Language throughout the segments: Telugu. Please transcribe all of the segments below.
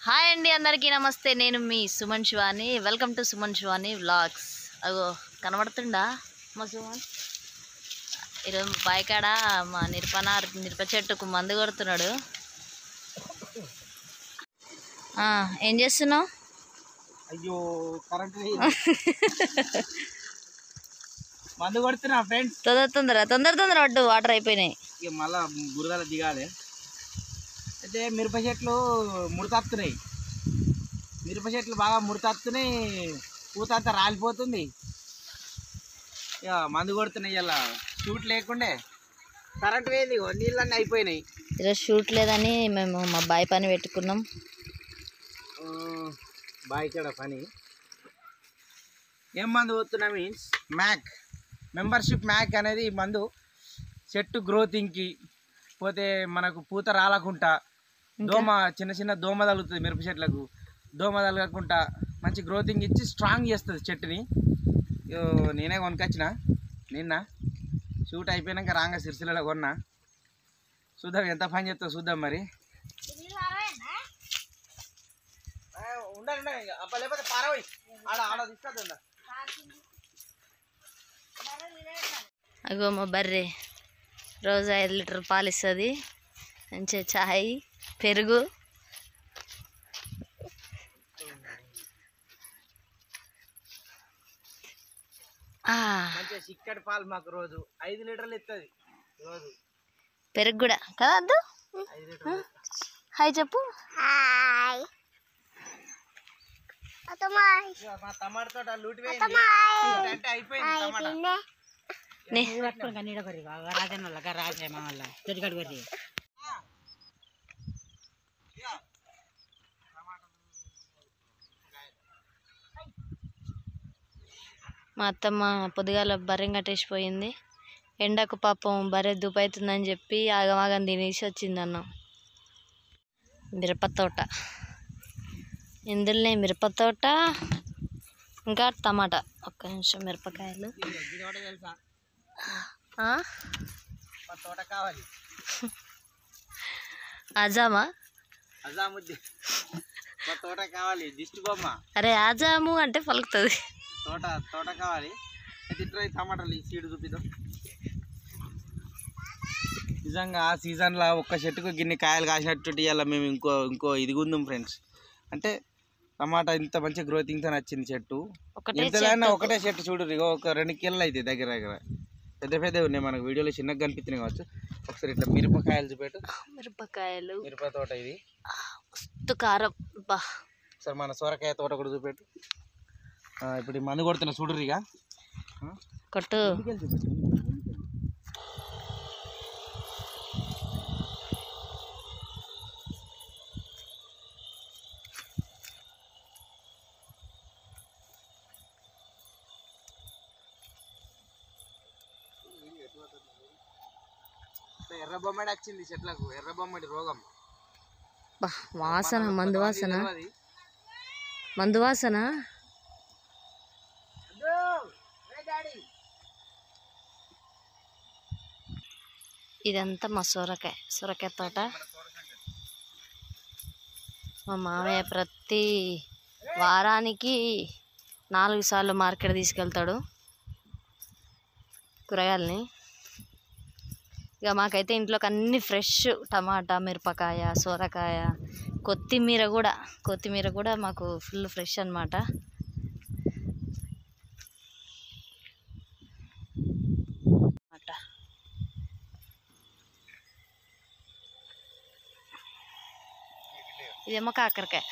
హాయ్ అండి అందరికీ నమస్తే నేను మీ Suman Shivani welcome to Suman Shivani vlogs అగో కనబడుతుండా మా సుమన్ ఈరోజు బాయికాడ మా నిరపన నిరప చెట్టుకు మందు కొడుతున్నాడు ఆ, ఏం చేస్తున్నావు అయ్యో కరెంట్ మందు కొడుతున్నా ఫ్రెండ్స్ తొందర తొందర తొందర తొందర పట్టు వాటర్ అయిపోయినాయి ఇక మళ్ళా బురదల దిగాలి అయితే మిరప చెట్లు ముడతత్తున్నాయి మిరప చెట్లు బాగా ముడతత్తున్నాయి పూత అంతా రాలిపోతుంది ఇక మందు కొడుతున్నాయి ఇలా షూట్ లేకుండే కరెంట్ పోయింది ఇగో నీళ్ళన్నీ అయిపోయినాయి ఈరోజు షూట్ లేదని మేము మా బాయ్ పని పెట్టుకున్నాం బాయ్ ఇక్కడ పని ఏం మందు పోతున్నా మీన్స్ మ్యాక్ మెంబర్షిప్ మ్యాక్ అనేది ఈ మందు చెట్టు గ్రోతింగ్కి పోతే మనకు పూత రాలకుండా దోమ చిన్న చిన్న దోమ తగులుతుంది మిరప చెట్లకు దోమ తగలకుండా మంచి గ్రోతింగ్ ఇచ్చి స్ట్రాంగ్ చేస్తుంది చెట్టుని ఇగో నేనే కొనుకొచ్చిన నిన్న షూట్ అయిపోయినాక రాగా సిరిసిల్లలో కొన్నా చూద్దాం ఎంత పని చేస్తావు చూద్దాం మరి ఉండండి ఉండండి అప్ప లేకపోతే పారవై ఆడ ఆడ తీసుకొద్దా అగో మా బర్రె రోజు ఐదు లీటర్ పాలు ఇస్తుంది మంచిగా చాయ్ పెరుగు ఆ, మంచిగా చిక్కటి పాలు మాకు రోజు ఐదు లీటర్లు ఇస్తుంది రోజు పెరుగు కూడా కదా అద్దు ఐదు లీటర్లు హాయ్ చెప్పు ఇదిగో మా టమాటా తోట లూటి పోయింది అంటే అయిపోయింది టమాటా నే మా అత్తమ్మ పొద్దుగాల బర్రెం కట్టేసిపోయింది ఎండకు పాపం బర్రె దుపైతుందని చెప్పి ఆగమాగం తినేసి వచ్చింది అన్నం మిరప తోట ఇందులోనే మిరప తోట ఇంకా టమాటా ఒక్క నిమిషం మిరపకాయలు ఇది ఒకటి తెలుసా ఆ? మా తోట కావాలి ఆజామా అజాముద్ది మా తోట కావాలి దిష్టి బొమ్మ అరే ఆజాము అంటే పలుకుతుంది తోట తోట కావాలి అయితే ఇట్లా ఈ టమాటాలు ఈ సీడ్ చూపిద్దాం నిజంగా ఆ సీజన్లో ఒక్క చెట్టుకు గిన్ని కాయలు కాసినట్టు ఇవాళ మేము ఇంకో ఇంకో ఇది ఉందాం ఫ్రెండ్స్ అంటే టమాటా ఇంత మంచి గ్రోతింగ్తో నచ్చింది చెట్టు ఒకటే ఎంతైనా ఒకటే చెట్టు చూడు ఇగో ఒక రెండు కిలోలు అయితే దగ్గర దగ్గర పెద్ద పెద్ద ఉన్నాయి మనకు వీడియోలో చిన్నగా కనిపిస్తున్నాయి కావచ్చు ఒకసారి ఇట్లా మిరపకాయలు చూపెట్టు మిరపకాయలు మిరప తోట ఇది మస్తు కారం బా ఒకసారి మన సొరకాయ తోట కూడా చూపెట్టు ఆ, ఇప్పుడు ఈ మందు కొడుతున్నా చూడు ఇక ఆ? కొట్టు ఇంటికెళ్ళి చూపెట్టు. ఎర్ర బొమ్మడి వచ్చింది చెట్లకు ఎర్ర బొమ్మడి రోగం బా వాసన మందు వాసన తెలియదు. మందు వాసన అదో, ఏ డాడీ ఇదంతా మా సొరకాయ సొరకాయ తోట మా మామయ్య ప్రతి వారానికి నాలుగు సార్లు మార్కెట్ తీసుకెళ్తాడు కూరగాయలని ఇక మాకైతే ఇంట్లోకి అన్ని ఫ్రెష్ టమాటా మిరపకాయ సొరకాయ కొత్తిమీర కూడా కొత్తిమీర కూడా మాకు ఫుల్ ఫ్రెష్ అన్నమాట అన్నమాట ఇదేమో కాకరకాయ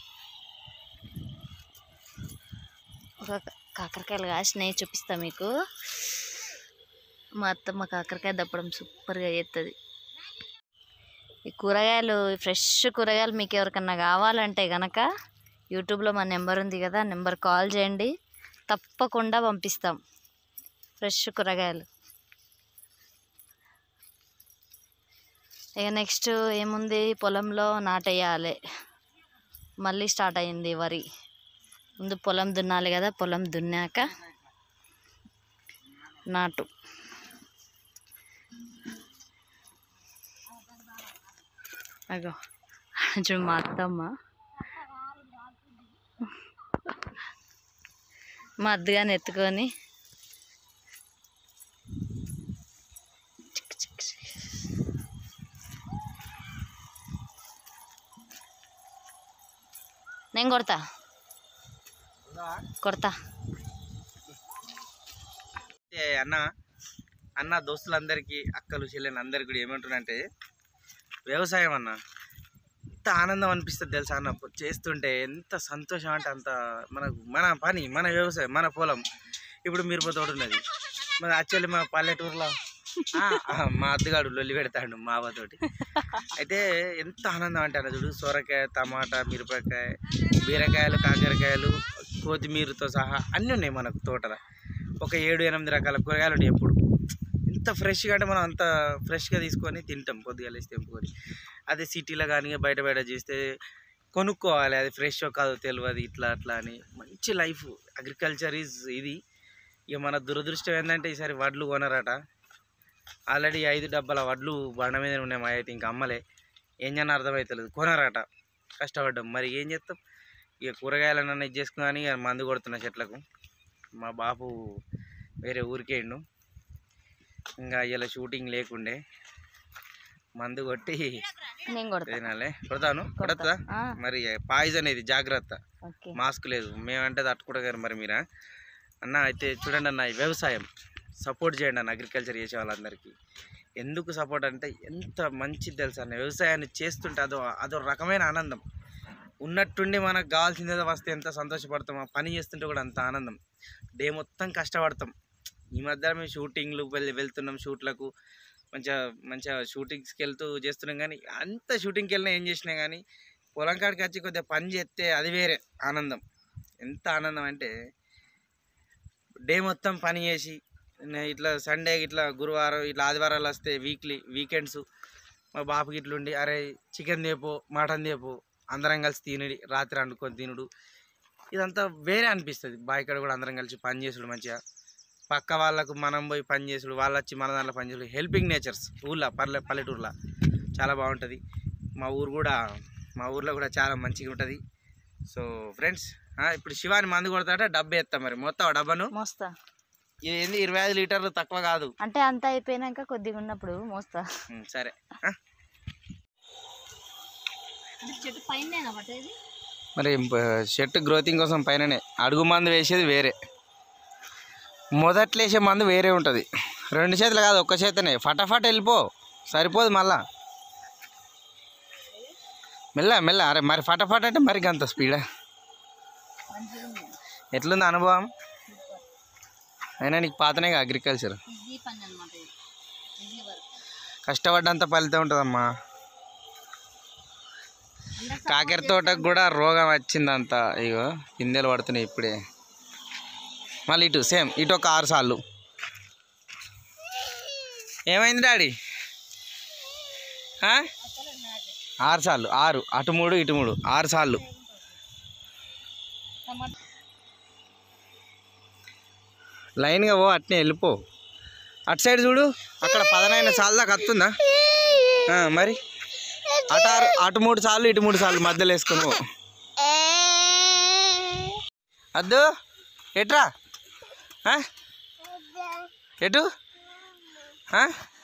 ఒక కాకరకాయలు కాసినాయి చూపిస్తా మీకు మా అత్తమ్మ కాకరకాయ దప్పడం సూపర్గా చేస్తుంది ఈ కూరగాయలు ఈ ఫ్రెష్ కూరగాయలు మీకు ఎవరికన్నా కావాలంటే గనక యూట్యూబ్లో మా నెంబర్ ఉంది కదా నెంబర్ కాల్ చేయండి తప్పకుండా పంపిస్తాం ఫ్రెష్ కూరగాయలు ఇక నెక్స్ట్ ఏముంది పొలంలో నాటేయాలి మళ్ళీ స్టార్ట్ అయింది వరి ముందు పొలం దున్నాలి కదా పొలం దున్నాక నాటు అగో చూడు మా అత్తమ్మ మా అద్దగాని ఎత్తుకొని నేను కొడతా కొడతా అయితే అన్న అన్న దోస్తులందరికీ అక్కలు చెల్లెని అందరికి కూడా ఏమంటున్నానంటే వ్యవసాయం అన్న ఎంత ఆనందం అనిపిస్తుంది తెలుసా అన్న చేస్తుంటే ఎంత సంతోషం అంటే అంత మనకు మన పని మన వ్యవసాయం మన పొలం ఇప్పుడు మిరప తోట ఉన్నది మన యాక్చువల్లీ మా పల్లెటూరులో ఆ, ఆ, మా అద్దగాడు లొల్లి పెడతాడు మా అవ్వతోటి అయితే ఎంత ఆనందం అంటే అన్న చూడు సొరకాయ టమాటా మిరపకాయ బీరకాయలు కాకరకాయలు కొత్తిమీరతో సహా అన్నీ ఉన్నాయి మనకు తోటలో ఒక ఏడు ఎనిమిది రకాల కూరగాయలు ఉంటాయి ఎప్పుడు ఎంత ఫ్రెష్గా అంటే మనం అంత ఫ్రెష్గా తీసుకొని తింటాం పొద్దుగా లేసి తెంపుకొని అదే సిటీలో కానీ బయట బయట చేస్తే కొనుక్కోవాలి అది ఫ్రెష్ కాదో తెలియదు ఇట్లా అట్లా అని మంచి లైఫ్ అగ్రికల్చర్ ఈజ్ ఇది ఇక మన దురదృష్టం ఏంటంటే ఈసారి వడ్లు కొనరట ఆల్రెడీ ఐదు డబ్బాల వడ్లు బండ మీద ఉన్నాయి మా అయితే ఇంకా అమ్మలే ఏం చేయని అర్థమవుతలేదు కొనరట కష్టపడ్డాం మరి ఏం చేస్తాం ఇక కూరగాయలన్నా ఇది చేసుకుని ఇక మందు కొడుతున్న చెట్లకు మా బాపు వేరే ఊరికేండు ఇంకా ఇలా షూటింగ్ లేకుండే మందు కొట్టి నేను కొడతా తినాలే కొడతాను కొడతా ఆ, మరి పాయిజన్ ఇది జాగ్రత్త ఓకే మాస్క్ లేదు మేమంటే తట్టుకుంటారు మరి మీరా అన్న అయితే చూడండి అన్న ఈ వ్యవసాయం సపోర్ట్ చేయండి అన్న అగ్రికల్చర్ చేసే వాళ్ళందరికీ ఎందుకు సపోర్ట్ అంటే ఎంత మంచిది తెలుసా అన్న వ్యవసాయాన్ని చేస్తుంటే అదో అదో రకమైన ఆనందం ఉన్నట్టుండి మనకు కావాల్సింది ఏదో వస్తే ఎంత సంతోషపడతాం ఆ పని చేస్తుంటే కూడా అంత ఆనందం డే మొత్తం కష్టపడతాం ఈ మధ్య మేము షూటింగ్లు వెళ్ళి వెళ్తున్నాం షూట్లకు మంచిగా మంచిగా షూటింగ్స్కి వెళ్తూ చేస్తున్నాం కానీ అంత షూటింగ్కి వెళ్ళినా ఏం చేసినా కానీ పొలం కాడికి వచ్చి కొద్దిగా పని చేస్తే అది వేరే ఆనందం ఎంత ఆనందం అంటే డే మొత్తం పని చేసి నే- ఇట్లా సండే ఇట్లా గురువారం ఇట్లా ఆదివారాలు వస్తే వీక్లీ వీకెండ్స్ మా బాపుకి ఇట్లుండి అరే చికెన్ తేపో మటన్ తేపో అందరం కలిసి తినుడి రాత్రి వండుకొని తినుడు ఇదంతా వేరే అనిపిస్తుంది బాయికాడ కూడా అందరం కలిసి పని చేసుడు మంచిగా పక్క వాళ్ళకు మనం పోయి పని చేసుడు వాళ్ళు వచ్చి మన దాంట్లో పని చేసుడు హెల్పింగ్ నేచర్స్ ఊళ్ళో పల్లె పల్లెటూరులో చాలా బాగుంటుంది మా ఊరు కూడా మా ఊర్లో కూడా చాలా మంచిగా ఉంటుంది సో ఫ్రెండ్స్ ఇప్పుడు శివాని మందు కొడతాడ డబ్బు ఎత్తా మరి మొత్తం ఆ డబ్బాను మోస్తా ఇది ఏంది ఇరవై ఐదు లీటర్లు తక్కువ కాదు అంటే అంత అయిపోయినాక కొద్దిగా ఉన్నప్పుడు మోస్తా ఉమ్, సరే ఆ? చెట్టు పైన మరి షర్ట్ గ్రోతింగ్ కోసం పైననే అడుగు మందు వేసేది వేరే మొదట్లో వేసే మందు వేరే ఉంటుంది రెండు చేతులు కాదు ఒక్క చేతనే ఫటాఫట్ వెళ్ళిపో సరిపోదు మళ్ళా మెల్ల మెల్ల అరే మరి ఫటాఫట్ అంటే మరి అంత స్పీడా ఎట్లుంది అనుభవం అయినా నీకు పాతనే అగ్రికల్చర్ ఈజీ పని అనమాట ఈజీ వర్క్ కష్టపడ్డంత ఫలితం ఉంటుందమ్మా కాకర తోటకు కూడా రోగం వచ్చిందంత ఇగో పిందెలు పడుతున్నాయి ఇప్పుడే మళ్ళీ ఇటు సేమ్ ఇటు ఒక ఆరు సార్లు ఏమైంది డాడీ ఆ? ఆరు సార్లు ఆరు అటు మూడు ఇటు మూడు ఆరు సార్లు లైన్గా పో అట్నే వెళ్ళిపో అటు సైడ్ చూడు అక్కడ పదనైన సార్లు దాకా వస్తుందా ఆ, మరి అటు ఆరు అటు మూడు సార్లు ఇటు మూడు సార్లు మధ్యలో వేసుకొని పో అద్దు ఎట్రా ఆ? ఎటు ఆ?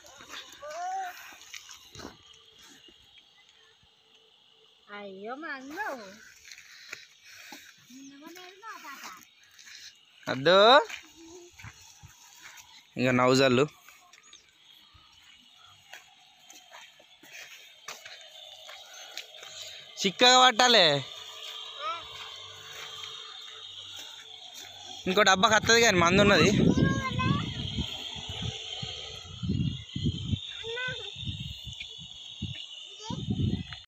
అయ్యో మా అన్నావు అద్దు ఇక నౌజాలు చిక్కగా పట్టాలి ఇంకో డబ్బాకి వస్తుంది కానీ మందు ఉన్నది